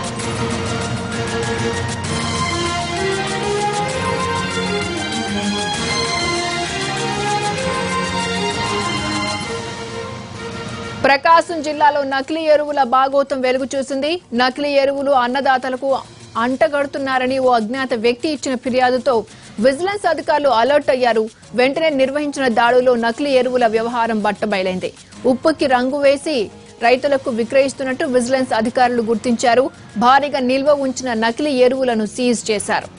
ప్రకాశం జిల్లాలో నకిలీ ఎరువుల బాగోతం వెలుగు చూసింది నకిలీ ఎరువులు అన్నదాతలకు అంటగడుతున్నారని ఓ అజ్ఞాత వ్యక్తి ఇచ్చిన ఫిర్యాదుతో విజిలెన్స్ అధికారులు అలర్ట్ అయ్యారు వెంటనే నిర్వహించిన దాడుల్లో నకిలీ ఎరువుల వ్యవహారం బట్టబయలైంది ఉప్పుకి రంగు వేసి రైతులకు విక్రయిస్తున్నట్టు విజిలెన్స్ అధికారులు గుర్తించారు భారీగా నిల్వ ఉంచిన నకిలీ ఎరువులను సీజ్ చేశారు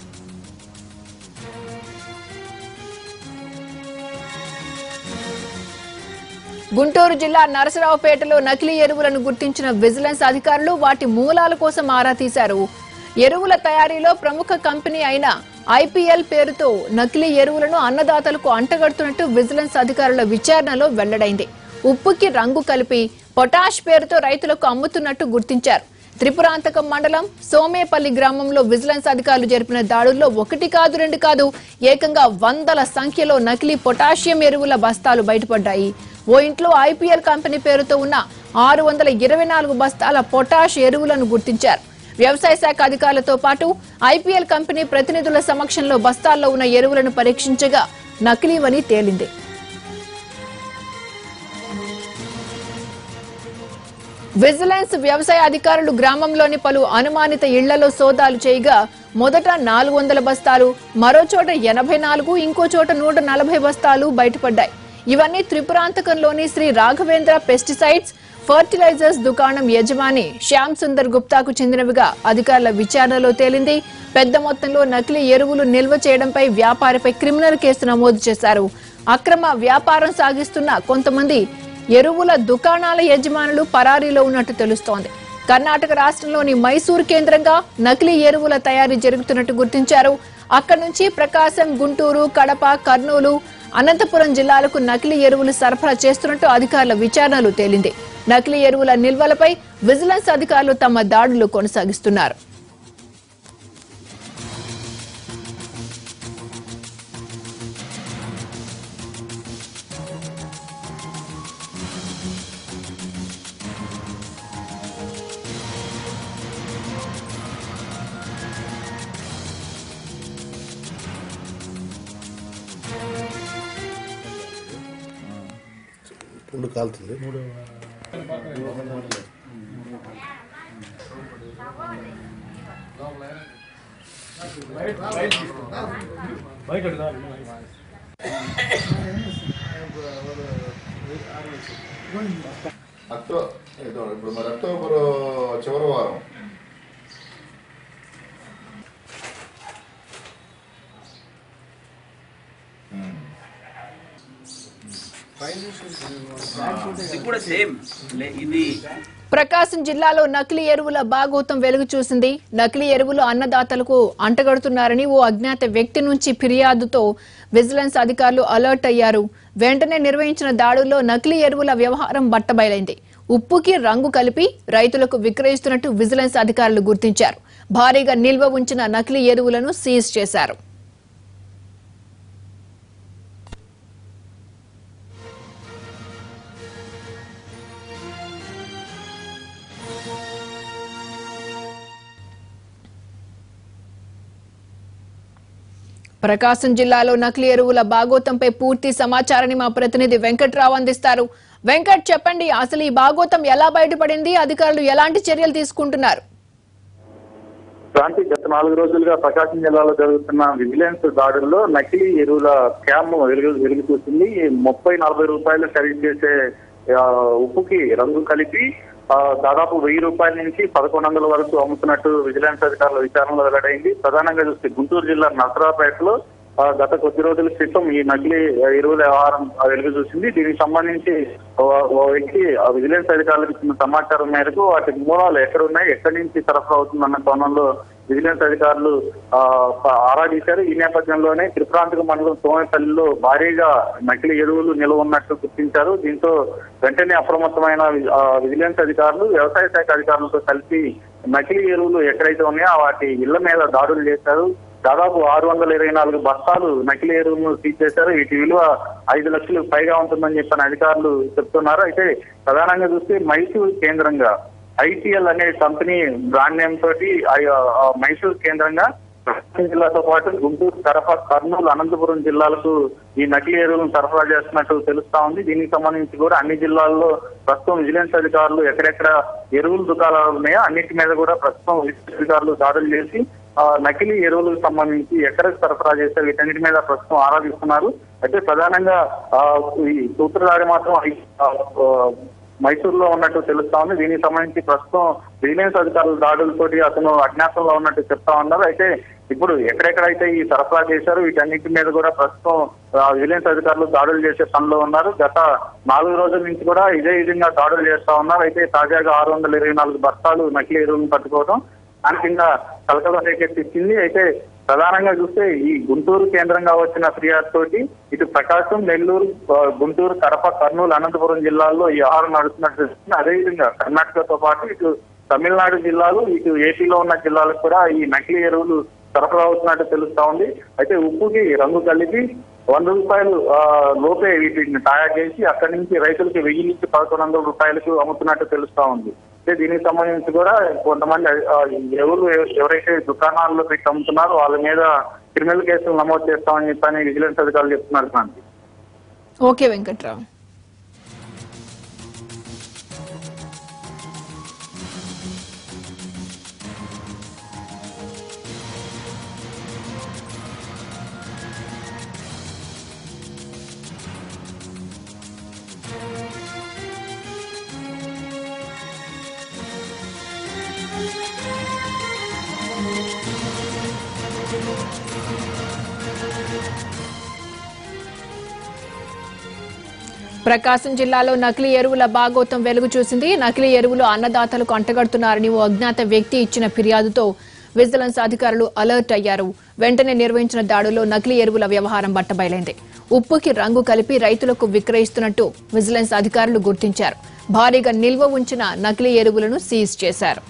గుంటూరు జిల్లా నరసరావుపేటలో నకిలీ ఎరువులను గుర్తించిన విజిలెన్స్ అధికారులు వాటి మూలాల కోసం ఆరా తీశారు ఎరువుల తయారీలో ప్రముఖ కంపెనీ అయిన ఐపీఎల్ పేరుతో నకిలీ ఎరువులను అన్నదాతలకు అంటగడుతున్నట్టు విజిలెన్స్ అధికారుల విచారణలో వెల్లడైంది ఉప్పుకి రంగు కలిపి పొటాష్ పేరుతో రైతులకు అమ్ముతున్నట్టు గుర్తించారు త్రిపురాంతకం మండలం సోమేపల్లి గ్రామంలో విజిలెన్స్ అధికారులు జరిపిన దాడుల్లో ఒకటి కాదు రెండు కాదు ఏకంగా వందల సంఖ్యలో నకిలీ పొటాషియం ఎరువుల బస్తాలు బయటపడ్డాయి ఓ ఇంట్లో ఐపీఎల్ కంపెనీ పేరుతో ఉన్న ఆరు వందల ఇరవై నాలుగు బస్తాల పొటాష్ ఎరువులను గుర్తించారు వ్యవసాయ శాఖ అధికారులతో పాటు ఐపీఎల్ కంపెనీ ప్రతినిధుల సమక్షంలో బస్తాల్లో ఉన్న ఎరువులను పరీక్షించగా నకిలీవని తేలింది విజిలెన్స్ వ్యవసాయ అధికారులు గ్రామంలోని పలు అనుమానిత ఇళ్లలో సోదాలు చేయగా మొదట నాలుగు వందల బస్తాలు మరో చోట ఎనభై నాలుగు ఇంకో చోట నూట నలభై బస్తాలు బయటపడ్డాయి ఇవన్నీ త్రిపురాంతకంలోని శ్రీ రాఘవేంద్ర పెస్టిసైడ్స్ ఫర్టిలైజర్స్ దుకాణం యజమాని శ్యామ్ సుందర్ గుప్తాకు చెందినవిగా అధికారుల విచారణలో తేలింది పెద్ద మొత్తంలో నకిలీ ఎరువులు నిల్వ చేయడంపై వ్యాపారిపై క్రిమినల్ కేసు నమోదు చేశారు అక్రమ వ్యాపారం సాగిస్తున్న కొంతమంది ఎరువుల దుకాణాల యజమానులు పరారీలో ఉన్నట్టు తెలుస్తోంది కర్ణాటక రాష్ట్రంలోని మైసూర్ కేంద్రంగా నకిలీ ఎరువుల తయారీ జరుగుతున్నట్టు గుర్తించారు అక్కడి నుంచి ప్రకాశం గుంటూరు కడప కర్నూలు అనంతపురం జిల్లాలకు నకిలీ ఎరువులు సరఫరా చేస్తున్నట్టు అధికారుల విచారణలో తేలింది నకిలీ ఎరువుల నిల్వలపై విజిలెన్స్ అధికారులు తమ దాడులు కొనసాగిస్తున్నారు రెండు కాలుతుంది అక్టో ఏదో ఇప్పుడు మరి అక్టోబర్ చివరి వారం ఇది కూడా సేమ్ ఇది ప్రకాశం జిల్లాలో నకిలీ ఎరువుల బాగోతం వెలుగు చూసింది నకిలీ ఎరువులు అన్నదాతలకు అంటగడుతున్నారని ఓ అజ్ఞాత వ్యక్తి నుంచి ఫిర్యాదుతో విజిలెన్స్ అధికారులు అలర్ట్ అయ్యారు వెంటనే నిర్వహించిన దాడుల్లో నకిలీ ఎరువుల వ్యవహారం బట్టబయలైంది ఉప్పుకి రంగు కలిపి రైతులకు విక్రయిస్తున్నట్టు విజిలెన్స్ అధికారులు గుర్తించారు భారీగా నిల్వ ఉంచిన నకిలీ ఎరువులను సీజ్ చేశారు ప్రకాశం జిల్లాలో నకిలీ ఎరువుల బాగోతంపై పూర్తి సమాచారాన్ని మా ప్రతినిధి వెంకట్రావు అందిస్తారు వెంకట్ చెప్పండి అసలు ఈ బాగోతం ఎలా బయటపడింది అధికారులు ఎలాంటి చర్యలు తీసుకుంటున్నారు క్రాంతి గత నాలుగు రోజులుగా ప్రకాశం జిల్లాలో జరుగుతున్న విజిలెన్స్ దాడుల్లో నకిలీ ఎరువుల స్కామ్ వెలుగు వెలుగు చూసింది ముప్పై నలభై రూపాయలు ఖరీదు చేసే ఆ, ఉప్పుకి రంగు కలిపి ఆ, దాదాపు వెయ్యి రూపాయల నుంచి పదకొండు వందల వరకు అమ్ముతున్నట్టు విజిలెన్స్ అధికారుల విచారణలో వెల్లడైంది ప్రధానంగా చూస్తే గుంటూరు జిల్లా నసరాపేటలో ఆ, గత కొద్ది రోజుల క్రితం ఈ నకిలీ ఎరువుల వ్యవహారం ఆ, వెలుగు చూసింది దీనికి సంబంధించి ఓ- ఓ వ్యక్తి ఆ విజిలెన్స్ అధికారులకు ఇచ్చిన సమాచారం మేరకు వాటి మూలాలు ఎక్కడ ఉన్నాయి ఎక్కడి నుంచి సరఫరా అవుతుందన్న కోణంలో విజిలెన్స్ అధికారులు ఆ, ప- ఆరా తీశారు ఈ నేపథ్యంలోనే త్రిపురాంతక మండలం సోమపల్లిలో భారీగా నకిలీ ఎరువులు నిల్వ ఉన్నట్టు గుర్తించారు దీంతో వెంటనే అప్రమత్తమైన వి- ఆ, విజిలెన్స్ అధికారులు వ్యవసాయ శాఖ అధికారులతో కలిసి నకిలీ ఎరువులు ఎక్కడైతే ఉన్నాయో వాటి ఇళ్ల మీద దాడులు చేశారు దాదాపు ఆరు వందల ఇరవై నాలుగు బస్తాలు నకిలీ ఎరువులను సీజ్ చేశారు వీటి విలువ ఐదు లక్షలు పైగా ఉంటుందని చెప్పిన అధికారులు చెప్తున్నారు అయితే ప్రధానంగా చూస్తే మైసూరు కేంద్రంగా ఐటీఎల్ అనే కంపెనీ బ్రాండ్ నేమ్ తోటి ఆ- ఆ మైసూర్ కేంద్రంగా ప్రకాశం జిల్లాతో పాటు గుంటూరు కడప కర్నూలు అనంతపురం జిల్లాలకు ఈ నకిలీ ఎరువులను సరఫరా చేస్తున్నట్టు తెలుస్తా ఉంది దీనికి సంబంధించి కూడా అన్ని జిల్లాల్లో ప్రస్తుతం విజిలెన్స్ అధికారులు ఎక్కడెక్కడ ఎరువుల దుకాణాలు ఉన్నాయో అన్నిటి మీద కూడా ప్రస్తుతం విజిలెన్స్ అధికారులు దాడులు చేసి ఆ, నకిలీ ఎరువులకు సంబంధించి ఎక్కడికి సరఫరా చేస్తే వీటన్నిటి మీద ప్రస్తుతం ఆరాధిస్తున్నారు అయితే ప్రధానంగా ఆ, ఈ సూత్రధారి మాత్రం ఐ- ఆ, ఆ, మైసూరులో ఉన్నట్టు తెలుస్తా ఉంది దీనికి సంబంధించి ప్రస్తుతం విజిలెన్స్ అధికారుల దాడులతోటి అతను అజ్ఞాతంలో ఉన్నట్టు చెప్తా ఉన్నారు అయితే ఇప్పుడు ఎక్కడెక్కడైతే ఈ సరఫరా చేశారో వీటన్నిటి మీద కూడా ప్రస్తుతం ఆ, విజిలెన్స్ అధికారులు దాడులు చేసే పనిలో ఉన్నారు గత నాలుగు రోజుల నుంచి కూడా ఇదే విధంగా దాడులు చేస్తా ఉన్నారు అయితే తాజాగా ఆరు వందల ఇరవై నాలుగు బస్తాలు నకిలీ ఎరువులను పట్టుకోవడం దాని కింద కలకల రేకెత్తించింది అయితే ప్రధానంగా చూస్తే ఈ గుంటూరు కేంద్రంగా వచ్చిన ఫిర్యాదు తోటి ఇటు ప్రకాశం నెల్లూరు ఆ, గుంటూరు కడప కర్నూలు అనంతపురం జిల్లాల్లో ఈ ఆహారం నడుస్తున్నట్టు తెలుస్తుంది అదేవిధంగా కర్ణాటకతో పాటు ఇటు తమిళనాడు జిల్లాలు ఇటు ఏపీలో ఉన్న జిల్లాలకు కూడా ఈ నకిలీ ఎరువులు సరఫరా అవుతున్నట్టు తెలుస్తా ఉంది అయితే ఉప్పుకి రంగు కలిపి వంద రూపాయలు ఆ, లోపే వీటిని తయారు చేసి అక్కడి నుంచి రైతులకి వెయ్యి నుంచి పదకొండు వందల రూపాయలకు అమ్ముతున్నట్టు తెలుస్తా ఉంది అయితే దీనికి సంబంధించి కూడా కొంతమంది ఆ, ఎవరు ఎవరైతే దుకాణాల్లో పెట్టి అమ్ముతున్నారో వాళ్ళ మీద క్రిమినల్ కేసులు నమోదు చేస్తామని చెప్పని విజిలెన్స్ అధికారులు చెప్తున్నారు క్రాంతి ఓకే వెంకట్రావు ప్రకాశం జిల్లాలో నకిలీ ఎరువుల బాగోతం వెలుగు చూసింది నకిలీ ఎరువులు అన్నదాతలకు అంటగడుతున్నారని ఓ అజ్ఞాత వ్యక్తి ఇచ్చిన ఫిర్యాదుతో విజిలెన్స్ అధికారులు అలర్ట్ అయ్యారు వెంటనే నిర్వహించిన దాడుల్లో నకిలీ ఎరువుల వ్యవహారం బట్టబయలైంది ఉప్పుకి రంగు కలిపి రైతులకు విక్రయిస్తున్నట్టు విజిలెన్స్ అధికారులు గుర్తించారు భారీగా నిల్వ ఉంచిన నకిలీ ఎరువులను సీజ్ చేశారు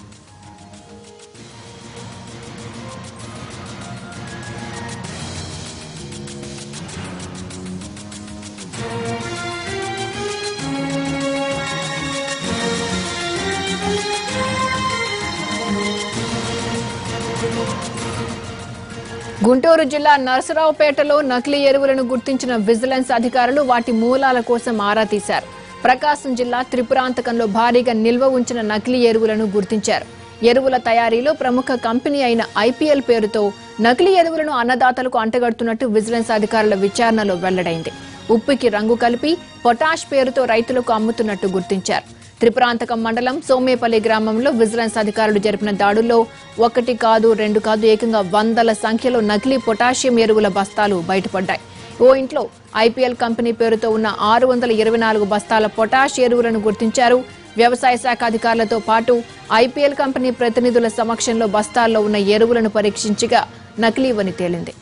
గుంటూరు జిల్లా నరసరావుపేటలో నకిలీ ఎరువులను గుర్తించిన విజిలెన్స్ అధికారులు వాటి మూలాల కోసం ఆరా తీశారు ప్రకాశం జిల్లా త్రిపురాంతకంలో భారీగా నిల్వ ఉంచిన నకిలీ ఎరువులను గుర్తించారు ఎరువుల తయారీలో ప్రముఖ కంపెనీ అయిన ఐపీఎల్ పేరుతో నకిలీ ఎరువులను అన్నదాతలకు అంటగడుతున్నట్టు విజిలెన్స్ అధికారుల విచారణలో వెల్లడైంది ఉప్పుకి రంగు కలిపి పొటాష్ పేరుతో రైతులకు అమ్ముతున్నట్టు గుర్తించారు త్రిపురాంతకం మండలం సోమేపల్లి గ్రామంలో విజిలెన్స్ అధికారులు జరిపిన దాడుల్లో ఒకటి కాదు రెండు కాదు ఏకంగా వందల సంఖ్యలో నకిలీ పొటాషియం ఎరువుల బస్తాలు బయటపడ్డాయి ఓ ఇంట్లో ఐపీఎల్ కంపెనీ పేరుతో ఉన్న ఆరు వందల ఇరవై నాలుగు బస్తాల పొటాష్ ఎరువులను గుర్తించారు వ్యవసాయ శాఖ అధికారులతో పాటు ఐపీఎల్ కంపెనీ ప్రతినిధుల సమక్షంలో బస్తాల్లో ఉన్న ఎరువులను పరీక్షించగా నకిలీవని తేలింది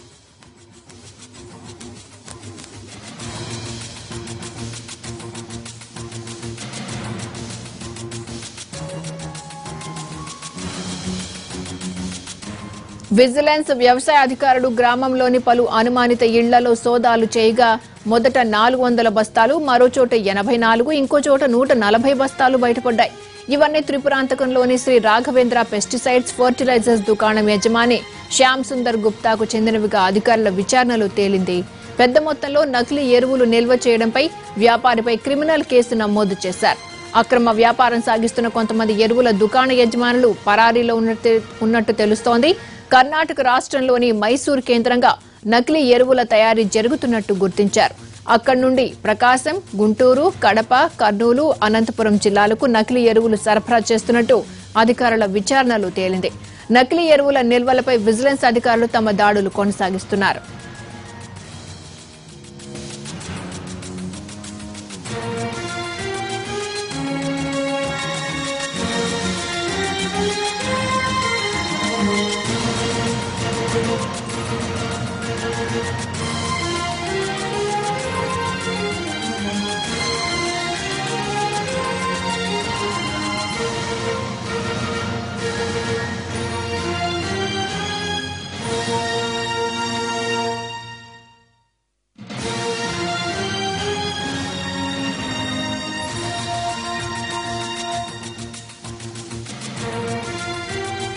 విజిలెన్స్ వ్యవసాయ అధికారులు గ్రామంలోని పలు అనుమానిత ఇళ్లలో సోదాలు చేయగా మొదట నాలుగు వందల బస్తాలు మరో చోట ఎనభై నాలుగు ఇంకో చోట నూట నలభై బస్తాలు బయటపడ్డాయి ఇవన్నీ త్రిపురాంతకంలోని శ్రీ రాఘవేంద్ర పెస్టిసైడ్స్ ఫర్టిలైజర్స్ దుకాణం యజమాని శ్యామ్ సుందర్ గుప్తాకు చెందినవిగా అధికారుల విచారణలో తేలింది పెద్ద మొత్తంలో నకిలీ ఎరువులు నిల్వ చేయడంపై వ్యాపారిపై క్రిమినల్ కేసు నమోదు చేశారు అక్రమ వ్యాపారం సాగిస్తున్న కొంతమంది ఎరువుల దుకాణ యజమానులు పరారీలో ఉన్నట్టు ఉన్నట్టు తెలుస్తోంది కర్ణాటక రాష్ట్రంలోని మైసూర్ కేంద్రంగా నకిలీ ఎరువుల తయారీ జరుగుతున్నట్టు గుర్తించారు అక్కడి నుండి ప్రకాశం గుంటూరు కడప కర్నూలు అనంతపురం జిల్లాలకు నకిలీ ఎరువులు సరఫరా చేస్తున్నట్టు అధికారుల విచారణలో తేలింది నకిలీ ఎరువుల నిల్వలపై విజిలెన్స్ అధికారులు తమ దాడులు కొనసాగిస్తున్నారు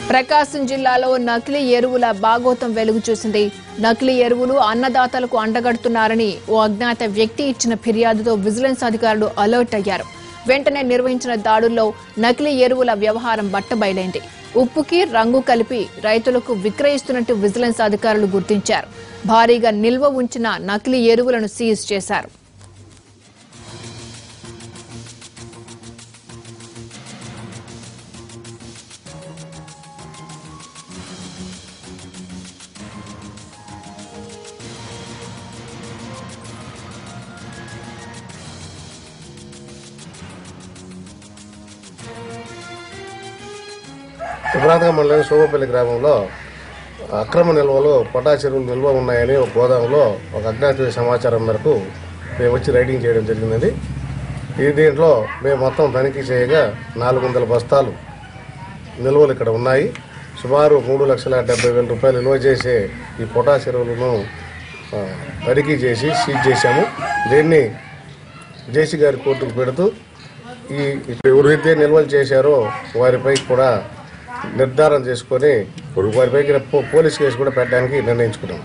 ప్రకాశం జిల్లాలో నకిలీ ఎరువుల బాగోతం వెలుగు చూసింది నకిలీ ఎరువులు అన్నదాతలకు అండగడుతున్నారని ఓ అజ్ఞాత వ్యక్తి ఇచ్చిన ఫిర్యాదుతో విజిలెన్స్ అధికారులు అలర్ట్ అయ్యారు వెంటనే నిర్వహించిన దాడుల్లో నకిలీ ఎరువుల వ్యవహారం బట్టబయలైంది ఉప్పుకి రంగు కలిపి రైతులకు విక్రయిస్తున్నట్టు విజిలెన్స్ అధికారులు గుర్తించారు భారీగా నిల్వ ఉంచిన నకిలీ ఎరువులను సీజ్ చేశారు విభ్రాంతక మండలం సోమపల్లి గ్రామంలో అక్రమ నిల్వలు పొటాష్ ఎరువులు నిల్వ ఉన్నాయని ఒక గోదాంలో ఒక అజ్ఞాత సమాచారం మేరకు మేము వచ్చి రైడింగ్ చేయడం జరిగిందండి ఈ దీంట్లో మేము మొత్తం తనిఖీ చేయగా నాలుగు వందల బస్తాలు నిల్వలు ఇక్కడ ఉన్నాయి సుమారు మూడు లక్షల డెబ్బై వేల రూపాయలు నిల్వ చేసే ఈ పొటాష్ ఎరువులను ఆ, తనిఖీ చేసి సీజ్ చేశాము దీన్ని జేసీ గారి కోర్టుకు పెడుతూ ఈ ఇక్కడ ఎవరైతే నిల్వలు చేశారో వారిపై కూడా నిర్ధారణ చేసుకొని వారిపై పో- పోలీస్ కేసు కూడా పెట్టడానికి నిర్ణయించుకున్నాం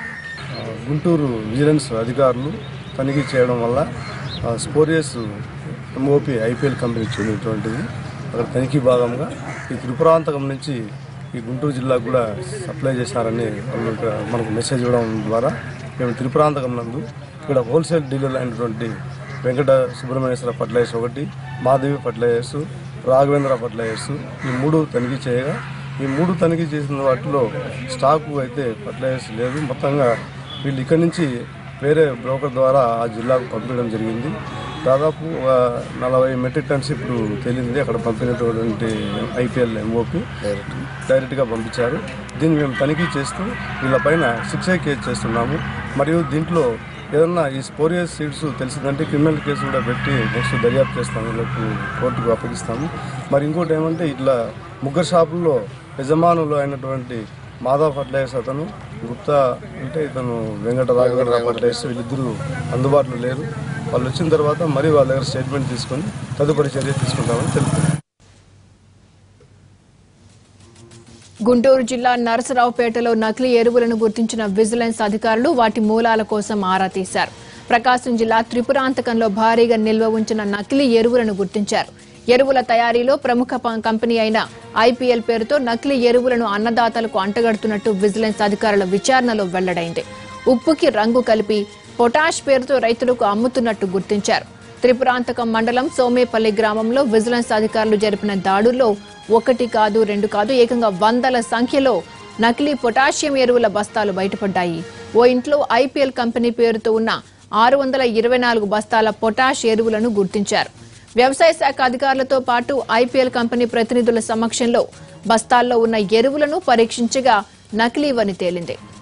గుంటూరు విజిలెన్స్ అధికారులు తనిఖీ చేయడం వల్ల ఆ, స్పోరియస్ ఎంఓపి ఐపీఎల్ కంపెనీకి చెందినటువంటిది అక్కడ తనిఖీ భాగంగా ఈ త్రిపురాంతకం నుంచి ఈ గుంటూరు జిల్లాకు కూడా సప్లై చేశారని వాళ్ళు ఇక్కడ మనకు మెసేజ్ ఇవ్వడం ద్వారా మేము త్రిపురాంతకం నందు ఇక్కడ హోల్సేల్ డీలర్ అయినటువంటి వెంకట సుబ్రహ్మణ్యేశ్వర ఫర్టిలైజర్స్ ఒకటి మాధవి ఫర్టిలైజర్స్ రాఘవేంద్ర ఫర్టిలైజర్స్ ఈ మూడు తనిఖీ చేయగా ఈ మూడు తనిఖీ చేసిన వాటిలో స్టాకు అయితే ఫర్టిలైజర్స్ లేదు మొత్తంగా వీళ్ళు ఇక్కడి నుంచి వేరే బ్రోకర్ ద్వారా ఆ జిల్లాకు పంపించడం జరిగింది దాదాపు ఒక నలభై మెట్రిక్ టన్స్ ఇప్పుడు తేలింది అక్కడ పంపినటువంటి ఐపీఎల్ ఎంఓపి డైరెక్ట్గా పంపించారు దీన్ని మేము తనిఖీ చేస్తూ వీళ్ళపైన శిక్ష కేసు చేస్తున్నాము మరియు దీంట్లో ఏదన్నా ఈ స్పోరియస్ సీడ్స్ తెలిసిందంటే క్రిమినల్ కేసు కూడా పెట్టి నెక్స్ట్ దర్యాప్తు చేస్తాము వీళ్ళకు కోర్టుకు అప్పగిస్తాము మరి ఇంకోటి ఏమంటే ఇట్లా ముగ్గురు షాపుల్లో యజమానులు అయినటువంటి మాధవ్ ఫర్టిలైజర్స్ అతను గుప్తా అంటే ఇతను వెంకట రాఘవేంద్ర ఫర్టిలైజర్స్ వీళ్ళిద్దరూ అందుబాటులో లేరు వాళ్ళు వచ్చిన తర్వాత మరి వాళ్ళ దగ్గర స్టేట్మెంట్ తీసుకొని తదుపరి చర్య తీసుకుంటామని తెలుపుతున్నారు గుంటూరు జిల్లా నరసరావుపేటలో నకిలీ ఎరువులను గుర్తించిన విజిలెన్స్ అధికారులు వాటి మూలాల కోసం ఆరా తీశారు ప్రకాశం జిల్లా త్రిపురాంతకంలో భారీగా నిల్వ ఉంచిన నకిలీ ఎరువులను గుర్తించారు ఎరువుల తయారీలో ప్రముఖ ప- కంపెనీ అయిన ఐపీఎల్ పేరుతో నకిలీ ఎరువులను అన్నదాతలకు అంటగడుతున్నట్టు విజిలెన్స్ అధికారుల విచారణలో వెల్లడైంది ఉప్పుకి రంగు కలిపి పొటాష్ పేరుతో రైతులకు అమ్ముతున్నట్టు గుర్తించారు త్రిపురాంతకం మండలం సోమేపల్లి గ్రామంలో విజిలెన్స్ అధికారులు జరిపిన దాడుల్లో ఒకటి కాదు రెండు కాదు ఏకంగా వందల సంఖ్యలో నకిలీ పొటాషియం ఎరువుల బస్తాలు బయటపడ్డాయి ఓ ఇంట్లో ఐపీఎల్ కంపెనీ పేరుతో ఉన్న ఆరు వందల ఇరవై నాలుగు బస్తాల పొటాష్ ఎరువులను గుర్తించారు వ్యవసాయ శాఖ అధికారులతో పాటు ఐపీఎల్ కంపెనీ ప్రతినిధుల సమక్షంలో బస్తాల్లో ఉన్న ఎరువులను పరీక్షించగా నకిలీవని తేలింది